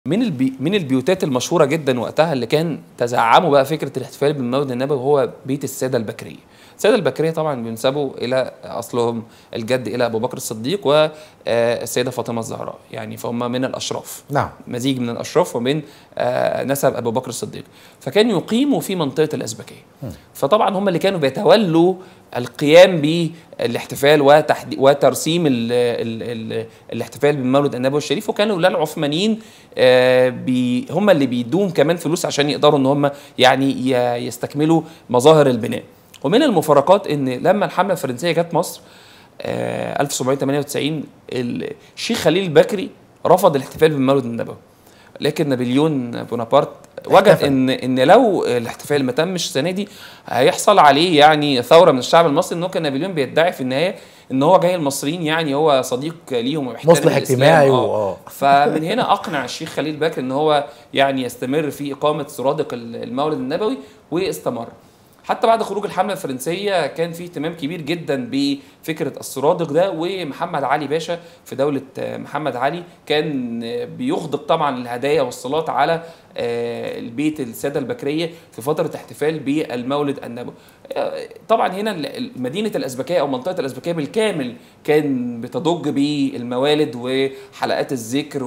من البي من البيوتات المشهوره جدا وقتها اللي كان تزعموا بقى فكره الاحتفال بالمولد النبوي هو بيت الساده البكريه. الساده البكريه طبعا بينسبوا الى اصلهم الجد الى ابو بكر الصديق والسيده فاطمه الزهراء، يعني فهم من الاشراف. نعم مزيج من الاشراف ومن آه، نسب ابو بكر الصديق فكانوا يقيموا في منطقه الازبكيه فطبعا هم اللي كانوا بيتولوا القيام بالاحتفال وتحدي وترسيم ال ال ال الاحتفال بالمولد النبوي الشريف وكانوا لا العثمانيين آه، بي هم اللي بيدوهم كمان فلوس عشان يقدروا ان هم يعني ي- يستكملوا مظاهر البناء ومن المفارقات ان لما الحمله الفرنسيه جت مصر آه، 1798 الشيخ خليل البكري رفض الاحتفال بالمولد النبوي لكن نابليون بونابرت وجد احتفل. ان ان لو الاحتفال ما تمش السنه دي هيحصل عليه يعني ثوره من الشعب المصري ان هو كان نابليون بيدعي في النهايه ان هو جاي المصريين يعني هو صديق ليهم ومحترم مصلح الإسلام. اجتماعي آه. و- فمن هنا اقنع الشيخ خليل بكر ان هو يعني يستمر في اقامه سرادق المولد النبوي واستمر حتى بعد خروج الحمله الفرنسيه كان في اهتمام كبير جدا بفكره السرادق ده ومحمد علي باشا في دوله آه، محمد علي كان آه، بيغدق طبعا الهدايا والصلاه على آه، البيت الساده البكريه في فتره احتفال بالمولد النبوي. آه، طبعا هنا ال- ال- مدينه الازبكيه او منطقه الازبكيه بالكامل كان بتضج بالموالد وحلقات الذكر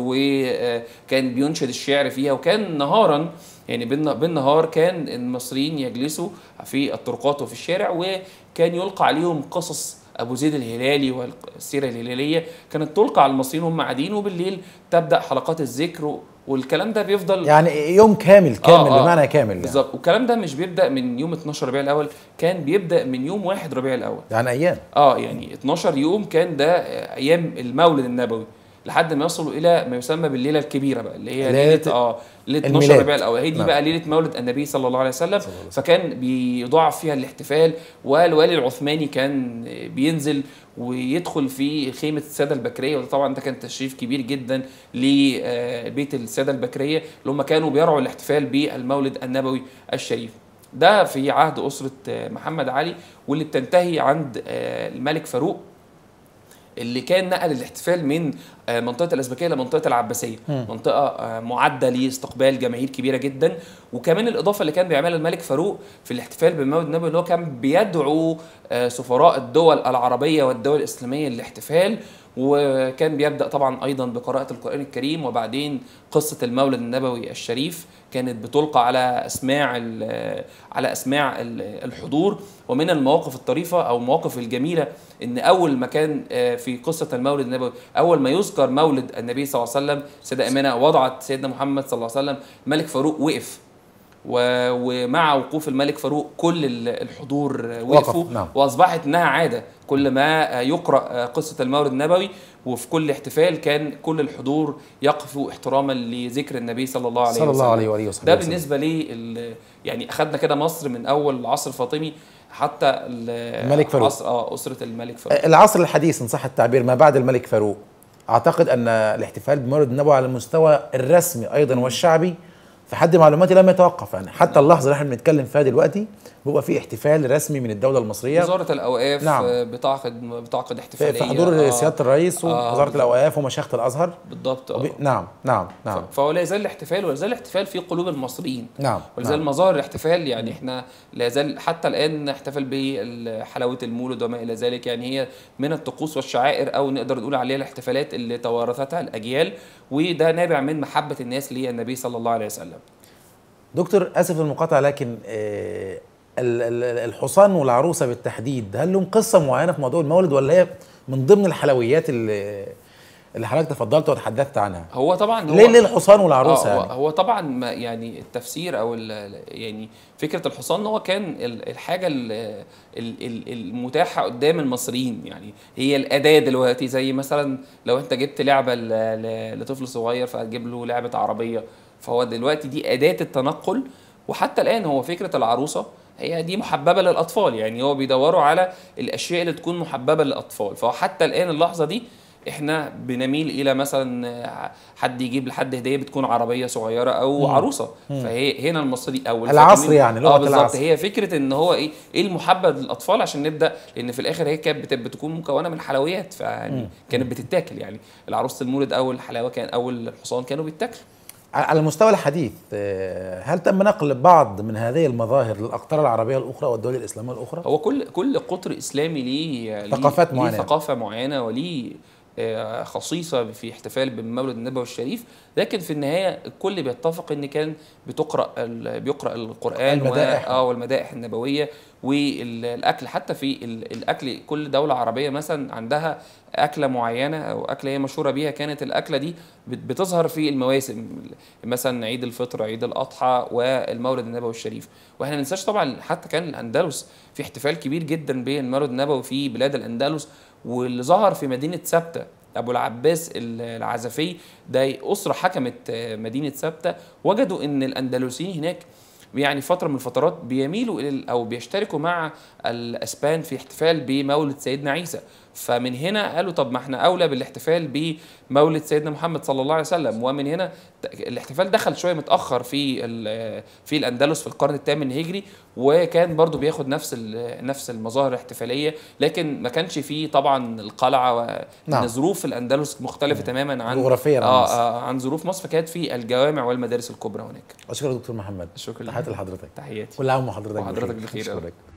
وكان بينشد الشعر فيها وكان نهارا يعني بالن- بالنهار كان المصريين يجلسوا في الطرقات وفي الشارع وكان يلقى عليهم قصص ابو زيد الهلالي والسيره الهلاليه كانت تلقى على المصريين وهم قاعدين وبالليل تبدا حلقات الذكر والكلام ده بيفضل يعني يوم كامل كامل آه، آه. بمعنى كامل يعني. بالظبط والكلام ده مش بيبدا من يوم 12 ربيع الاول كان بيبدا من يوم 1 ربيع الاول يعني ايام اه يعني 12 يوم كان ده آه، ايام المولد النبوي لحد ما يصلوا الى ما يسمى بالليله الكبيره بقى اللي هي ليلة ليله اه ليله 12 الميلاد. ربيع الاول هي دي نعم. بقى ليله مولد النبي صلى الله عليه وسلم فكان بيضاعف فيها الاحتفال والوالي العثماني كان آه، بينزل ويدخل في خيمه الساده البكريه وده طبعا ده كان تشريف كبير جدا لبيت الساده البكريه اللي هم كانوا بيرعوا الاحتفال بالمولد النبوي الشريف ده في عهد اسره آه، محمد علي واللي بتنتهي عند آه، الملك فاروق اللي كان نقل الاحتفال من آه، منطقه الازبكيه لمنطقه العباسيه منطقه آه، معده لاستقبال جماهير كبيره جدا وكمان الاضافه اللي كان بيعملها الملك فاروق في الاحتفال بالمولد النبوي اللي هو كان بيدعو آه، سفراء الدول العربيه والدول الاسلاميه للاحتفال وكان بيبدا طبعا ايضا بقراءه القران الكريم وبعدين قصه المولد النبوي الشريف كانت بتلقى على اسماع ال- على اسماع ال- الحضور ومن المواقف الطريفه او المواقف الجميله ان اول ما كان آه، في قصه المولد النبوي اول ما يذكر مولد النبي صلى الله عليه وسلم سيده امينه وضعت سيدنا محمد صلى الله عليه وسلم ملك فاروق وقف و- ومع وقوف الملك فاروق كل ال- الحضور آه، وقفوا وقف، نعم. واصبحت انها عاده كل ما آه، يقرا آه، قصه المولد النبوي وفي كل احتفال كان كل الحضور يقفوا احتراما لذكر النبي صلى الله عليه صلى وسلم الله عليه وآله وصحبه ده وسلم. بالنسبه لي ال- يعني اخذنا كده مصر من اول العصر الفاطمي حتى ال- الملك فاروق. عصر اه اسره الملك فاروق العصر الحديث ان صح التعبير ما بعد الملك فاروق اعتقد ان الاحتفال بمولد النبوي على المستوى الرسمي ايضا والشعبي في حد معلوماتي لم يتوقف يعني حتى اللحظه اللي احنا بنتكلم فيها دلوقتي بيبقى في احتفال رسمي من الدوله المصريه وزاره الاوقاف نعم. آه، بتعقد بتعقد في احتفاليه في حضور آه، سياده الرئيس آه، ووزاره بالظبط. الاوقاف ومشيخه الازهر بالضبط آه. وب- نعم نعم نعم فهو لا يزال الاحتفال ولا يزال الاحتفال في قلوب المصريين نعم ولا يزال نعم. مظاهر الاحتفال يعني احنا لا يزال حتى الان نحتفل بحلاوه المولد وما الى ذلك يعني هي من الطقوس والشعائر او نقدر نقول عليها الاحتفالات اللي توارثتها الاجيال وده نابع من محبه الناس للنبي صلى الله عليه وسلم دكتور اسف المقاطعه لكن آه، ال- ال- الحصان والعروسه بالتحديد هل لهم قصه معينه في موضوع المولد ولا هي من ضمن الحلويات اللي اللي حضرتك تفضلت وتحدثت عنها هو طبعا هو ليه ليه الحصان والعروسه آه هو, يعني هو طبعا ما يعني التفسير او ال- يعني فكره الحصان هو كان ال- الحاجه ال- ال- ال- المتاحه قدام المصريين يعني هي الاداه دلوقتي زي مثلا لو انت جبت لعبه ل- ل- لطفل صغير فهتجيب له لعبه عربيه فهو دلوقتي دي اداه التنقل وحتى الان هو فكره العروسه هي دي محببه للاطفال يعني هو بيدوروا على الاشياء اللي تكون محببه للاطفال فهو حتى الان اللحظه دي احنا بنميل الى مثلا حد يجيب لحد هديه بتكون عربيه صغيره او مم. عروسه فهي هنا المصري او العصر الفاطمي- يعني، لغة اه بالظبط العصر. هي فكره ان هو ايه ايه المحبب للاطفال عشان نبدا لان في الاخر هي كانت بت- بتكون مكونه من حلويات فيعني كانت بتتاكل يعني العروسه المولد او الحلاوه كان او الحصان كانوا بيتاكلوا على المستوى الحديث آه، هل تم نقل بعض من هذه المظاهر للاقطار العربيه الاخرى والدول الاسلاميه الاخرى؟ هو كل كل قطر اسلامي ليه ليه- ثقافات ليه معينة. ثقافه معينه وليه آه، خصيصه في احتفال بالمولد النبوي الشريف لكن في النهايه الكل بيتفق ان كان بتقرا ال- بيقرا القران المدائح. و- اه والمدائح النبويه والاكل حتى في ال- الاكل كل دوله عربيه مثلا عندها اكله معينه او اكله هي مشهوره بيها كانت الاكله دي بت- بتظهر في المواسم مثلا عيد الفطر عيد الاضحى والمولد النبوي الشريف واحنا ما ننساش طبعا حتى كان الاندلس في احتفال كبير جدا بالمولد النبوي في بلاد الاندلس واللي ظهر في مدينه سبته ابو العباس العزفي ده اسره حكمت آه، مدينه سبته وجدوا ان الاندلسيين هناك يعني فتره من الفترات بيميلوا الى ال- او بيشتركوا مع الاسبان في احتفال بمولد سيدنا عيسى فمن هنا قالوا طب ما احنا اولى بالاحتفال بمولد سيدنا محمد صلى الله عليه وسلم ومن هنا ت- الاحتفال دخل شويه متاخر في ال- في الاندلس في القرن الثامن الهجري وكان برضو بياخد نفس ال- نفس المظاهر الاحتفاليه لكن ما كانش فيه طبعا القلعه و- نعم. ان ظروف الاندلس مختلفه تماما عن جغرافيا عن آه مصر. آه عن ظروف مصر فكانت في الجوامع والمدارس الكبرى هناك اشكرك دكتور محمد شكرا تحياتي لحضرتك تحياتي كل عام وحضرتك وحضرتك بخير يا رب. أشكرك.